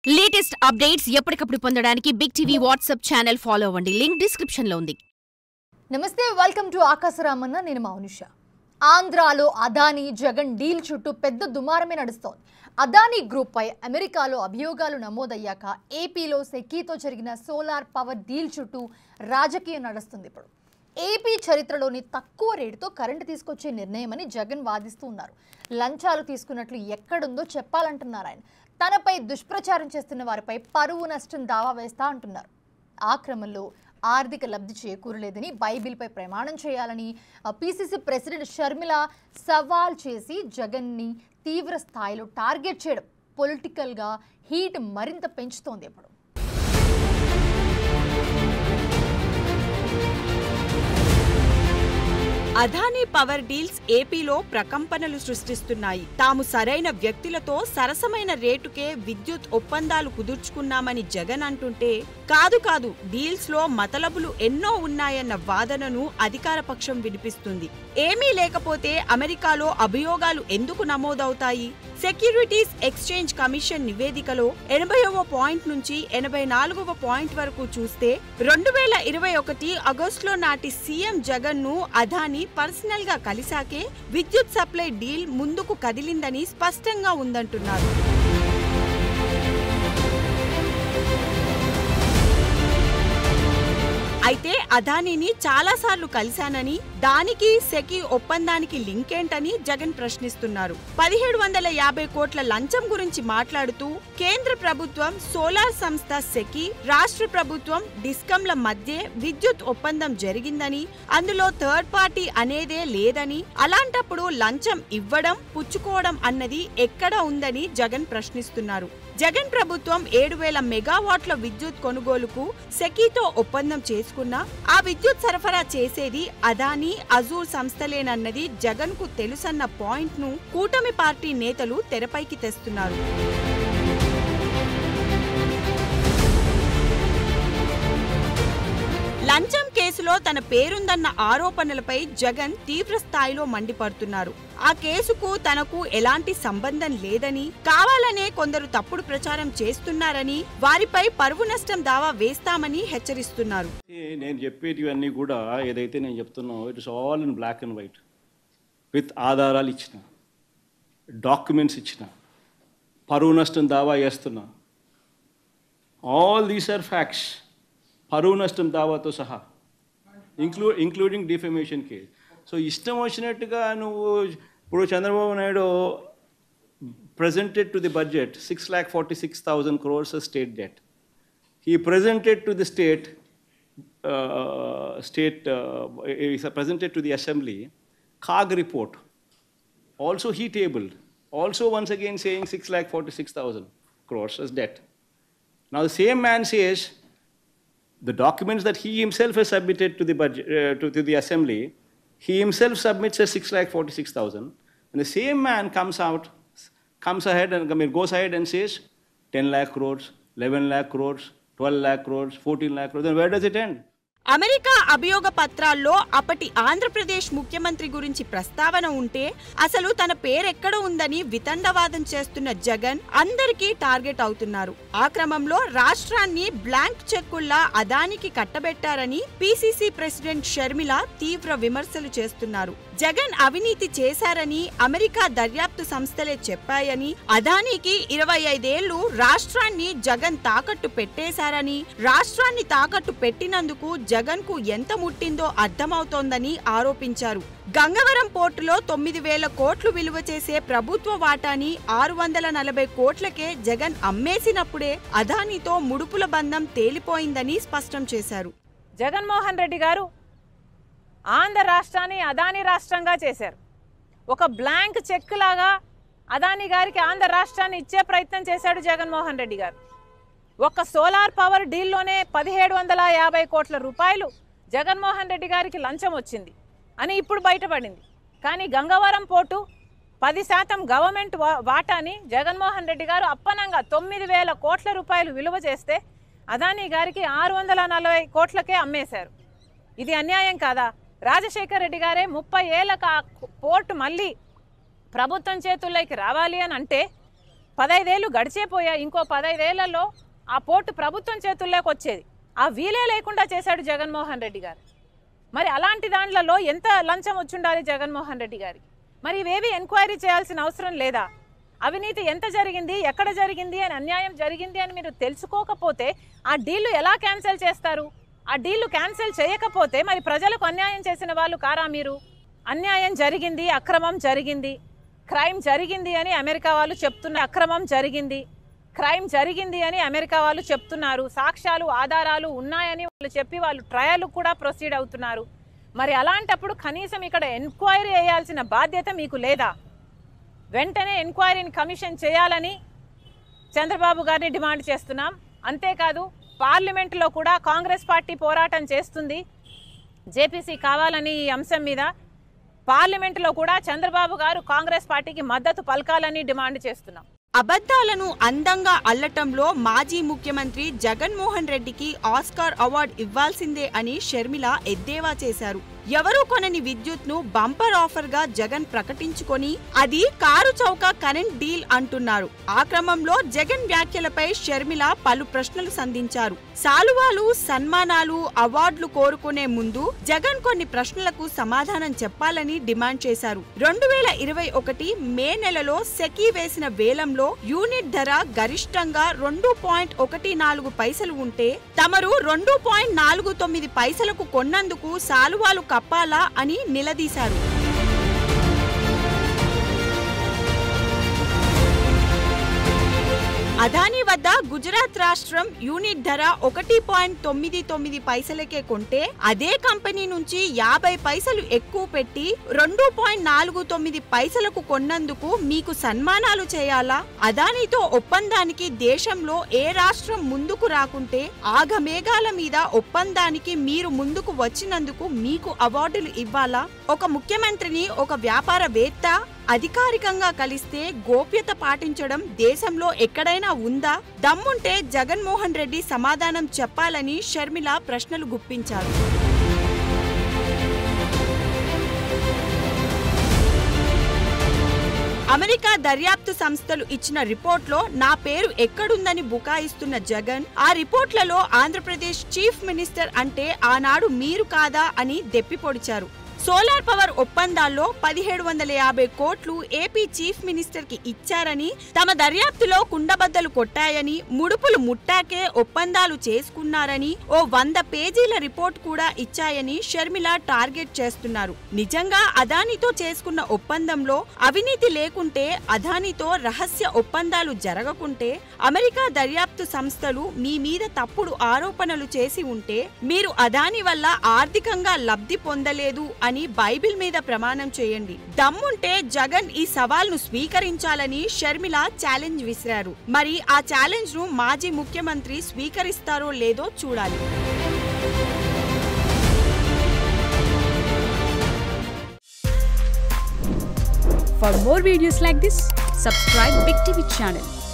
Latest updates ఎప్పటికప్పుడు పొందడానికి Big TV WhatsApp channel follow అవ్వండి లింక్ డిస్క్రిప్షన్ లో ఉంది నమస్తే వెల్కమ్ టు ఆకాశరామన్న నేను మౌనిష ఆంధ్రాలో అదానీ జగన్ డీల్ చుట్టూ పెద్ద దుమారమే నడుస్తోంది అదానీ గ్రూప్ పై అమెరికాలో అభియోగాలు నమోదయ్యాక ఏపీలో సెకీతో జరిగిన సోలార్ పవర్ డీల్ చుట్టూ రాజకీయం నడుస్తుంది ఇప్పుడు ఏపీ చరిత్రలోని తక్కువ రేటుతో కరెంటు తీసుకొచ్చే నిర్ణయమని జగన్ వాదిస్తూ ఉన్నారు లంచాలు తీసుకున్నట్లు ఎక్కడుందో చెప్పాలంటున్నారు ఆయన తనపై దుష్ప్రచారం చేస్తున్న వారిపై పరువు నష్టం దావా వేస్తా అంటున్నారు ఆ క్రమంలో ఆర్థిక లబ్ధి చేకూరలేదని బైబిల్పై ప్రమాణం చేయాలని పిసిసి ప్రెసిడెంట్ షర్మిల సవాల్ చేసి జగన్ని తీవ్ర స్థాయిలో టార్గెట్ చేయడం పొలిటికల్గా హీట్ మరింత పెంచుతోంది ఇప్పుడు అదానీ పవర్ డీల్స్ ఏపీలో ప్రకంపనలు సృష్టిస్తున్నాయి తాము సరైన వ్యక్తులతో సరసమైన రేటుకే విద్యుత్ ఒప్పందాలు కుదుర్చుకున్నామని జగన్ అంటుంటే కాదు కాదు డీల్స్ లో మతలబులు ఎన్నో ఉన్నాయన్న వాదనను అధికార పక్షం వినిపిస్తుంది ఏమీ లేకపోతే అమెరికాలో అభియోగాలు ఎందుకు నమోదవుతాయి సెక్యూరిటీస్ ఎక్స్చేంజ్ కమిషన్ నివేదికలో ఎనభైవ పాయింట్ నుంచి ఎనభై నాలుగవ పాయింట్ వరకు చూస్తే రెండు వేల ఇరవై ఒకటి ఆగస్టులో నాటి సీఎం జగన్ ను అదాని పర్సనల్ గా కలిసాకే విద్యుత్ సప్లై డీల్ ముందుకు కదిలిందని స్పష్టంగా ఉందంటున్నారు అయితే అదానీని చాలాసార్లు కలిశానని దానికి సెకి ఒప్పందానికి లింక్ ఏంటని జగన్ ప్రశ్నిస్తున్నారు పదిహేడు వందల యాభై కోట్ల లంచం గురించి మాట్లాడుతూ కేంద్ర ప్రభుత్వం సోలార్ సంస్థ సెకి రాష్ట్ర ప్రభుత్వం డిస్కంల మధ్య విద్యుత్ ఒప్పందం జరిగిందని అందులో థర్డ్ పార్టీ అనేదే లేదని అలాంటప్పుడు లంచం ఇవ్వడం పుచ్చుకోవడం అన్నది ఎక్కడ ఉందని జగన్ ప్రశ్నిస్తున్నారు జగన్ ప్రభుత్వం ఏడు వేల మెగావాట్ల విద్యుత్ కొనుగోలుకు సెకీతో ఒప్పందం చేసుకున్నా ఆ విద్యుత్ సరఫరా చేసేది అదానీ అజూర్ సంస్థలేనన్నది జగన్ కు తెలుసన్న పాయింట్ ను కూటమి పార్టీ నేతలు తెరపైకి తెస్తున్నారు లంచం కేసులో తన పేరుందన్న ఆరోపణలపై జగన్ తీవ్ర స్థాయిలో మండిపడుతున్నారు ఆ కేసుకు తనకు ఎలాంటి సంబంధం లేదని కావాలనే కొందరు తప్పుడు ప్రచారం చేస్తున్నారని వారిపై పరువు నష్టం దావా వేస్తామని హెచ్చరిస్తున్నారు ఏ, నేను చెప్పేటివన్నీ కూడా ఏదైతే నేను చెప్తున్నానో it is all in black and white with ఆధారాలు ఇచ్చిన డాక్యుమెంట్స్ ఇచ్చిన పరువు నష్టం దావా చేస్తున్నా ఆల్ దీస్ ఆర్ ఫ్యాక్ట్స్ పరువు నష్టం దావాతో సహా ఇంక్లూ ఇంక్లూడింగ్ డిఫెమేషన్ కేస్ సో ఇష్టం వచ్చినట్టుగా నువ్వు ఇప్పుడు Chandrababu Naidu presented to the budget 6 lakh 46,000 crores of state debt. He presented to the state, uh, state uh, he presented to the assembly, CAG report. Also he tabled. Also once again saying 6 lakh 46,000 crores as debt. Now the same man says the documents that he himself has submitted to the budget, uh, to, to the assembly, he himself submits as 6 lakh 46,000. And the same man comes out, comes ahead and I mean, goes ahead and says 10 lakh crores, 11 lakh crores, 12 lakh crores, 14 lakh crores. Then where does it end? America అభియోగ పత్రాల్లో అప్పటి ఆంధ్రప్రదేశ్ ముఖ్యమంత్రి గురించి ప్రస్తావన ఉంటే అసలు తన పేరెక్కడ ఉందని వితండవాదం చేస్తున్న జగన్ అందరికీ టార్గెట్ అవుతున్నారు ఆ క్రమంలో రాష్ట్రాన్ని బ్లాంక్ చెక్కుల్లా అదానికి కట్టబెట్టారని పిసిసి ప్రెసిడెంట్ షర్మిల తీవ్ర విమర్శలు చేస్తున్నారు జగన్ అవినీతి చేశారని అమెరికా దర్యాప్తు సంస్థలే చెప్పాయని అదానికి ఇరవై ఐదేళ్లు రాష్ట్రాన్ని జగన్ తాకట్టు పెట్టేశారని రాష్ట్రాన్ని తాకట్టు పెట్టినందుకు జగన్ కు ఎంత ముట్టిందో అర్థమవుతోందని ఆరోపించారు గంగవరం పోర్టులో తొమ్మిది వేల కోట్లు విలువ చేసే ప్రభుత్వ వాటాని ఆరు వందల నలభై కోట్లకే జగన్ అమ్మేసినప్పుడే అదానితో ముడుపుల బంధం తేలిపోయిందని స్పష్టం చేశారు జగన్మోహన్ రెడ్డి గారు ఆంధ్ర రాష్ట్రాన్ని అదాని రాష్ట్రంగా చేశారు ఒక బ్లాంక్ చెక్ లాగా అదాని గారికి ఆంధ్ర రాష్ట్రాన్ని ఇచ్చే ప్రయత్నం చేశాడు జగన్మోహన్ రెడ్డి గారు ఒక సోలార్ పవర్ డీల్లోనే పదిహేడు వందల యాభై కోట్ల రూపాయలు జగన్మోహన్ రెడ్డి గారికి లంచం వచ్చింది అని ఇప్పుడు బయటపడింది కానీ గంగవరం పోర్టు పది శాతం గవర్నమెంట్ వా- వాటాని జగన్మోహన్ రెడ్డి గారు అప్పనంగా తొమ్మిది వేల కోట్ల రూపాయలు విలువ చేస్తే అదానీ గారికి ఆరు వందల నలభై కోట్లకే అమ్మేశారు ఇది అన్యాయం కాదా రాజశేఖర్ రెడ్డి గారే ముప్పై ఏళ్ళకు ఆ పోర్టు మళ్ళీ ప్రభుత్వం చేతుల్లోకి రావాలి అని అంటే పదైదేళ్ళు గడిచేపోయా ఇంకో పదైదేళ్లలో ఆ పోర్టు ప్రభుత్వం చేతుల్లోకి వచ్చేది ఆ వీలే లేకుండా చేశాడు జగన్మోహన్ రెడ్డి గారు మరి అలాంటి దాంట్లలో ఎంత లంచం వచ్చుండాలి జగన్మోహన్ రెడ్డి గారికి మరి ఇవేవి ఎంక్వైరీ చేయాల్సిన అవసరం లేదా అవినీతి ఎంత జరిగింది ఎక్కడ జరిగింది అని అన్యాయం జరిగింది అని మీరు తెలుసుకోకపోతే ఆ డీళ్లు ఎలా క్యాన్సిల్ చేస్తారు ఆ డీళ్లు క్యాన్సిల్ చేయకపోతే మరి ప్రజలకు అన్యాయం చేసిన వాళ్ళు కారా మీరు అన్యాయం జరిగింది అక్రమం జరిగింది క్రైమ్ జరిగింది అని అమెరికా వాళ్ళు చెప్తున్న అక్రమం జరిగింది క్రైమ్ జరిగింది అని అమెరికా వాళ్ళు చెప్తున్నారు సాక్ష్యాలు ఆధారాలు ఉన్నాయని వాళ్ళు చెప్పి వాళ్ళు ట్రయల్ కూడా ప్రొసీడ్ అవుతున్నారు మరి అలాంటప్పుడు కనీసం ఇక్కడ ఎంక్వైరీ చేయాల్సిన బాధ్యత మీకు లేదా వెంటనే ఎంక్వైరీని కమిషన్ చేయాలని చంద్రబాబు గారిని డిమాండ్ చేస్తున్నాం అంతేకాదు పార్లమెంటులో కూడా కాంగ్రెస్ పార్టీ పోరాటం చేస్తుంది జేపీసీ కావాలని ఈ అంశం మీద పార్లమెంటులో కూడా చంద్రబాబు గారు కాంగ్రెస్ పార్టీకి మద్దతు పలకాలని డిమాండ్ చేస్తున్నాం అబద్ధాలను అందంగా అల్లటంలో మాజీ ముఖ్యమంత్రి జగన్మోహన్ రెడ్డికి ఆస్కార్ అవార్డు ఇవ్వాల్సిందే అని షర్మిల ఎద్దేవా చేశారు ఎవరూ కొనని విద్యుత్ ను బంపర్ ఆఫర్ గా జగన్ ప్రకటించుకొని అది కారు చౌక కరెంట్ డీల్ అంటున్నారు ఆ క్రమంలో జగన్ వ్యాఖ్యలపై షర్మిల పలు ప్రశ్నలు సంధించారు సాలువాలు సన్మానాలు అవార్డులు కోరుకునే ముందు జగన్ కొన్ని ప్రశ్నలకు సమాధానం చెప్పాలని డిమాండ్ చేశారు రెండు వేల ఇరవై ఒకటి మే నెలలో సెకీ వేసిన వేలంలో యూనిట్ ధర గరిష్టంగా రెండు పాయింట్ ఒకటి నాలుగు పైసలు ఉంటే తమరు రెండు పాయింట్ నాలుగు తొమ్మిది పైసలకు కొన్నందుకు సాలువాలు కప్పాలా అని నిలదీశారు అదానీ వద్ద గుజరాత్ రాష్ట్రం యూనిట్ ధర ఒకటి పాయింట్ తొమ్మిది తొమ్మిది పైసలకే కొంటే అదే కంపెనీ నుంచి యాభై పైసలు ఎక్కువ పెట్టి రెండు పాయింట్ నాలుగు తొమ్మిది పైసలకు కొన్నందుకు మీకు సన్మానాలు చేయాలా అదానీతో ఒప్పందానికి దేశంలో ఏ రాష్ట్రం ముందుకు రాకుంటే ఆగమేఘాల మీద ఒప్పందానికి మీరు ముందుకు వచ్చినందుకు మీకు అవార్డులు ఇవ్వాలా ఒక ముఖ్యమంత్రిని ఒక వ్యాపారవేత్త అధికారికంగా కలిస్తే గోప్యత పాటించడం దేశంలో ఎక్కడైనా ఉందా దమ్ముంటే జగన్మోహన్ రెడ్డి సమాధానం చెప్పాలని షర్మిల ప్రశ్నలు గుప్పించారు అమెరికా దర్యాప్తు సంస్థలు ఇచ్చిన రిపోర్ట్లో నా పేరు ఎక్కడుందని బుకాయిస్తున్న జగన్ ఆ రిపోర్ట్లలో ఆంధ్రప్రదేశ్ చీఫ్ మినిస్టర్ అంటే ఆనాడు మీరు కాదా అని దెప్పిపొడిచారు సోలార్ పవర్ ఒప్పందాల్లో పదిహేడు వందల యాభై కోట్లు ఏపీ చీఫ్ మినిస్టర్ కి ఇచ్చారని తమ దర్యాప్తులో కుండబద్దలు కొట్టాయని ముడుపులు ముట్టాకే ఒప్పందాలు చేసుకున్నారని ఓ వంద పేజీల రిపోర్ట్ కూడా ఇచ్చాయని షర్మిల టార్గెట్ చేస్తున్నారు నిజంగా అదానితో చేసుకున్న ఒప్పందంలో అవినీతి లేకుంటే అదానితో రహస్య ఒప్పందాలు జరగకుంటే అమెరికా దర్యాప్తు సంస్థలు మీ మీద తప్పుడు ఆరోపణలు చేసి ఉంటే మీరు అదాని వల్ల ఆర్థికంగా లబ్ధి పొందలేదు అని బైబిల్ మీద ప్రమాణం చేయండి దమ్ముంటే జగన్ ఈ సవాల్ను స్వీకరించాలని షర్మిల ఛాలెంజ్ విసిరారు మరి ఆ ఛాలెంజ్ ను మాజీ ముఖ్యమంత్రి స్వీకరిస్తారో లేదో చూడాలి For more videos like this, subscribe Big TV channel